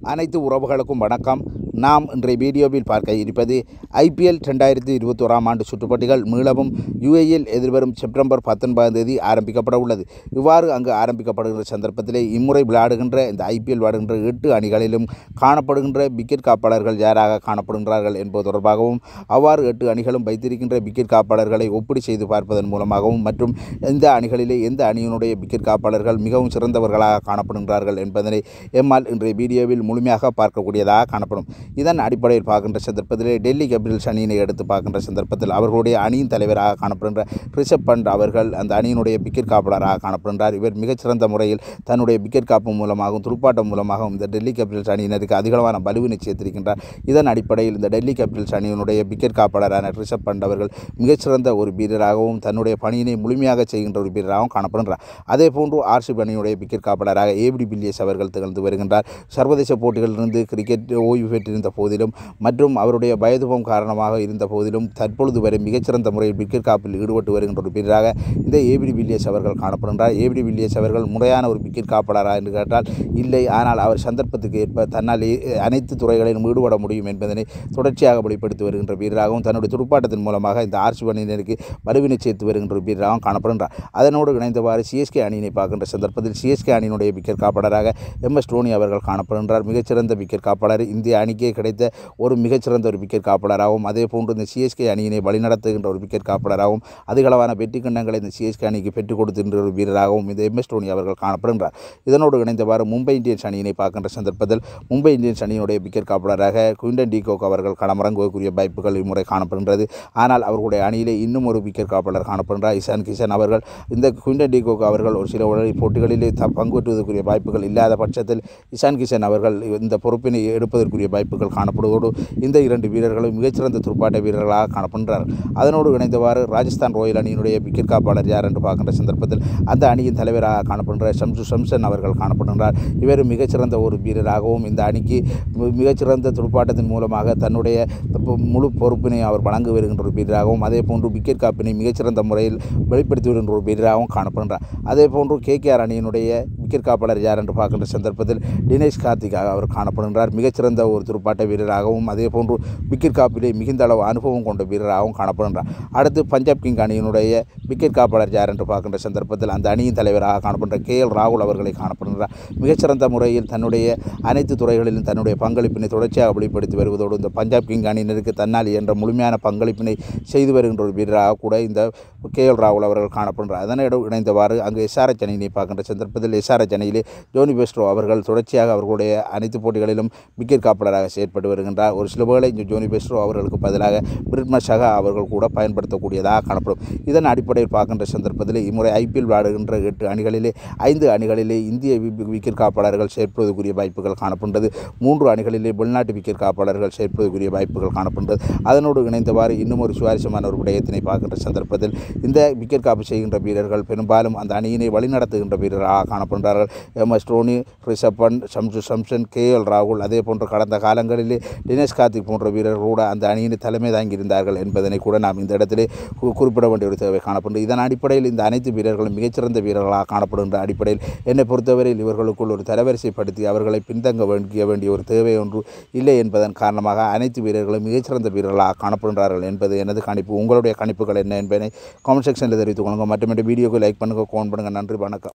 அனைத்து உறவுகளுக்கும் வணக்கம் நாம் இன்றைய வீடியோவில் பார்க்க இருப்பது ஐபிஎல் ரெண்டாயிரத்தி இருபத்தோராம் ஆண்டு சுற்றுப்பட்டிகள் மீளவும் யுஏயில் எதிர்வரும் செப்டம்பர் பத்தொன்பதாம் தேதி ஆரம்பிக்கப்பட உள்ளது இவ்வாறு அங்கு ஆரம்பிக்கப்படுகின்ற சந்தர்ப்பத்திலே இம்முறை விளையாடுகின்ற இந்த ஐபிஎல் விளையாடுகின்ற எட்டு அணிகளிலும் காணப்படுகின்ற விக்கெட் காப்பாளர்கள் யாராக காணப்படுகின்றார்கள் என்பது தொடர்பாகவும் அவ்வாறு எட்டு அணிகளும் வைத்திருக்கின்ற விக்கெட் காப்பாளர்களை ஒப்பீடு செய்து பார்ப்பதன் மூலமாகவும் மற்றும் இந்த அணிகளிலே எந்த அணியினுடைய விக்கெட் காப்பாளர்கள் மிகவும் சிறந்தவர்களாக காணப்படுகின்றார்கள் என்பதனை எம்மால் இன்றைய வீடியோவில் முழுமையாக பார்க்கக்கூடியதாக காணப்படும் இதன் அடிப்படையில் பார்க்கின்ற சந்தர்ப்பத்திலே டெல்லி கேபிட்டல்ஸ் அணியினை எடுத்து பார்க்கின்ற சந்தர்ப்பத்தில் அவர்களுடைய அணியின் தலைவராக காணப்படுகின்ற ரிஷப் பண்ட் அவர்கள் அந்த அணியினுடைய விக்கெட் காப்பாளராக காணப்படுகின்றார் இவர் மிகச்சிறந்த முறையில் தன்னுடைய விக்கெட் காப்பு மூலமாகவும் துடுப்பாட்டம் மூலமாகவும் இந்த டெல்லி கேபிட்டல்ஸ் அணியினருக்கு அதிகளவான வலுவினை சேர்த்திருக்கின்றார் இதன் அடிப்படையில் இந்த டெல்லி கேபிட்டல்ஸ் அணியினுடைய விக்கெட் காப்பாளரான ரிஷப் பண்ட் அவர்கள் மிகச்சிறந்த ஒரு வீரராகவும் தன்னுடைய பணியினை முழுமையாக செய்கின்ற ஒரு வீரராகவும் காணப்படுகின்றார் அதே போன்று ஆர்சிபி அணியுடைய விக்கெட் காப்பாளராக ஏபிடி பில்லியஸ் அவர்கள் திகழ்ந்து வருகின்றார் சர்வதேச போட்டிகளிலிருந்து கிரிக்கெட் ஓய்வு பெற்றிருந்த போதிலும் மற்றும் அவருடைய வயதுபம் காரணமாக இருந்த போதிலும் தற்பொழுது வரை மிகச்சிறந்த முறையில் விக்கெட் காப்பில் ஈடுபட்டு வருகின்ற ஒரு வீரராக இந்த ஏபிடி வில்லியஸ் அவர்கள் காணப்படுகின்றார் ஏபிடி வில்லியஸ் அவர்கள் முறையான ஒரு விக்கெட் காப்பாளரா என்று கேட்டால் இல்லை ஆனால் அவர் சந்தர்ப்பத்துக்கு ஏற்ப தன்னால் ஏ- அனைத்து துறைகளிலும் ஈடுபட முடியும் என்பதனை தொடர்ச்சியாக வெளிப்படுத்தி வருகின்ற வீரராகவும் தன்னுடைய துடுப்பாட்டத்தின் மூலமாக இந்த ஆர்சி அணியினருக்கு வலுவினை சேர்த்து வருகின்ற ஒரு வீரராகவும் காணப்படுகின்றார் அதனோடு இணைந்தவாறு சிஎஸ்கே அணியினை பார்க்கின்ற சந்தர்ப்பத்தில் சிஎஸ்கே அணியினுடைய விக்கெட் காப்பாளராக எம் எஸ் டோனி அவர்கள் காணப்படுகின்றார் மிகச்சிறந்த விக்கெட் காப்பாளர் இந்திய அணிக்கே கிடைத்த ஒரு மிகச்சிறந்த ஒரு விக்கெட் காப்பாளராகவும் அதே போன்று இந்த சிஎஸ்கே அணியினை வழிநடத்துகின்ற ஒரு விக்கெட் காப்பாளராகவும் அதிகளவான வெற்றி கிண்ணங்களை இந்த சிஎஸ்கே அணிக்கு பெற்றுக் கொடுக்கின்ற ஒரு வீரராகவும் இந்த எம் எஸ் டோனி அவர்கள் காணப்படுகின்றார் இதனோடு இணைந்தவாறு மும்பை இந்தியன்ஸ் அணியினை பார்க்கின்ற சந்தர்ப்பத்தில் மும்பை இந்தியன்ஸ் அணியினுடைய விக்கெட் காப்பாளராக குயின்டன் டிகோக் அவர்கள் களமிறங்குவதற்குரிய வாய்ப்புகள் இம்முறை காணப்படுகின்றது ஆனால் அவர்களுடைய அணியிலே இன்னும் ஒரு விக்கெட் காப்பாளர் காணப்படுகிறார் இசான் கிஷன் அவர்கள் இந்த குயின்டன் டிகோக் அவர்கள் ஒரு சில உலக போட்டிகளிலே த பங்குபற்றுவதற்குரிய வாய்ப்புகள் இல்லாத பட்சத்தில் இசான் கிஷன் அவர்கள் இந்த பொறுப்பினை எடுப்பதற்குரிய வாய்ப்புகள் காணப்படுவதோடு இந்த இரண்டு வீரர்களும் மிகச்சிறந்த துடுப்பாட்ட வீரர்களாக காணப்படுகிறார்கள் அதனோடு இணைந்தவாறு ராஜஸ்தான் ராயல் அணியினுடைய விக்கெட் காப்பாளர் யார் என்று பார்க்கின்ற சந்தர்ப்பத்தில் அந்த அணியின் தலைவராக காணப்படுகிற ஷம்சு ஷம்சன் அவர்கள் காணப்படுகின்றார் இவர் மிகச்சிறந்த ஒரு வீரராகவும் இந்த அணிக்கு மி- மிகச்சிறந்த துடுப்பாட்டத்தின் மூலமாக தன்னுடைய பொ- முழு பொறுப்பினை அவர் வழங்கி வருகின்ற ஒரு வீரராகவும் அதே போன்று விக்கெட் காப்பினை மிகச்சிறந்த முறையில் வெளிப்படுத்தி வருகின்ற ஒரு வீரராகவும் காணப்படுகின்றார் அதே போன்று கேகேஆர் அணியினுடைய விக்கெட் காப்பாளர் யார் என்று பார்க்கின்ற சந்தர்ப்பத்தில் தினேஷ் கார்த்திக் அவர் காணப்படுகின்றார் மிகச்சிறந்த ஒரு துடுப்பாட்ட வீரராகவும் அதே போன்று விக்கெட் காப்பிலே மிகுந்த அளவு அனுபவம் கொண்ட வீரராகவும் காணப்படுகின்றார் அடுத்து பஞ்சாப் கிங் அணியினுடைய விக்கெட் காப்பாளர் யார் என்று பார்க்கின்ற சந்தர்ப்பத்தில் அந்த அணியின் தலைவராக காணப்படுகின்ற கே எல் ராகுல் அவர்களை காணப்படுகின்றார் மிகச்சிறந்த முறையில் தன்னுடைய அனைத்து துறைகளிலும் தன்னுடைய பங்களிப்பினை தொடர்ச்சியாக வெளிப்படுத்தி வருவதோடு இந்த பஞ்சாப் கிங் அணியினருக்கு தன்னால் என்ற முழுமையான பங்களிப்பினை செய்து வருகின்ற ஒரு வீரராக கூட இந்த கே எல் ராகுல் அவர்கள் காணப்படுகிறார் அதனோடு இணைந்தவாறு அங்கு எஸ்ஆர்எச் அணியினை பார்க்கின்ற சந்தர்ப்பத்தில் எஸ்ஆர்எச் அணியிலே ஜோனி பெஸ்ட்ரோ அவர்கள் தொடர்ச்சியாக அவர்களுடைய அனைத்து போட்டிகளிலும் விக்கெட் காப்பாளராக செயற்பட்டு வருகின்றார் ஒரு சில வேளை இந்த ஜோனி பெஸ்ட்ரோ அவர்களுக்கு பதிலாக பிரிட்ம ஷகா அவர்கள் கூட பயன்படுத்தக்கூடியதாக காணப்படும் இதன் அடிப்படையில் பார்க்கின்ற சந்தர்ப்பத்தில் இம்முறை ஐபிஎல் விளையாடுகின்ற எட்டு அணிகளிலே ஐந்து அணிகளிலே இந்திய வி- விக்கெட் காப்பாளர்கள் சேர்ப்பதற்குரிய வாய்ப்புகள் காணப்படுகிறது மூன்று அணிகளிலே வெளிநாட்டு விக்கெட் காப்பாளர்கள் சேர்ப்பதற்குரிய வாய்ப்புகள் காணப்படுகிறது அதனோடு இணைந்தவாறு இன்னும் ஒரு சுவாரஸ்யமான ஒரு விடயத்தினை பார்க்கின்ற சந்தர்ப்பத்தில் இந்த விக்கெட் காப்பு செய்கின்ற வீரர்கள் பெரும்பாலும் அந்த அணியினை வழிநடத்துகின்ற வீரராக காணப்படுகிறார்கள் எம் எஸ் டோனி ரிஷப் பண்ட் ஷம்சு ஷம்சன் கே எல் ராகுல் அதே போன்ற கடந்த காலங்களிலே தினேஷ் கார்த்திக் போன்ற வீரர்கள் கூட அந்த அணியினை தலைமை தாங்கியிருந்தார்கள் என்பதனை கூட நாம் இந்த இடத்திலே கு- குறிப்பிட வேண்டிய ஒரு தேவை காணப்படுகிறது இதன் அடிப்படையில் இந்த அனைத்து வீரர்களும் மிகச்சிறந்த வீரர்களாக காணப்படுகின்ற அடிப்படையில் என்னை பொறுத்தவரையில் இவர்களுக்குள் ஒரு தரவரிசைப்படுத்தி அவர்களை பின்தங்க வேண்டிய வேண்டிய ஒரு தேவை ஒன்று இல்லை என்பதன் காரணமாக அனைத்து வீரர்களும் மிகச்சிறந்த வீரர்களாக காணப்படுகிறார்கள் என்பது எனது கணிப்பு உங்களுடைய கணிப்புகள் என்ன என்பதை காமெண்ட் செக்ஷனில் தெரிவித்துக் கொள்ளுங்கள் மற்றும் இந்த வீடியோக்கு லைக் பண்ணுங்கள் கோன் பண்ணுங்கள் நன்றி வணக்கம்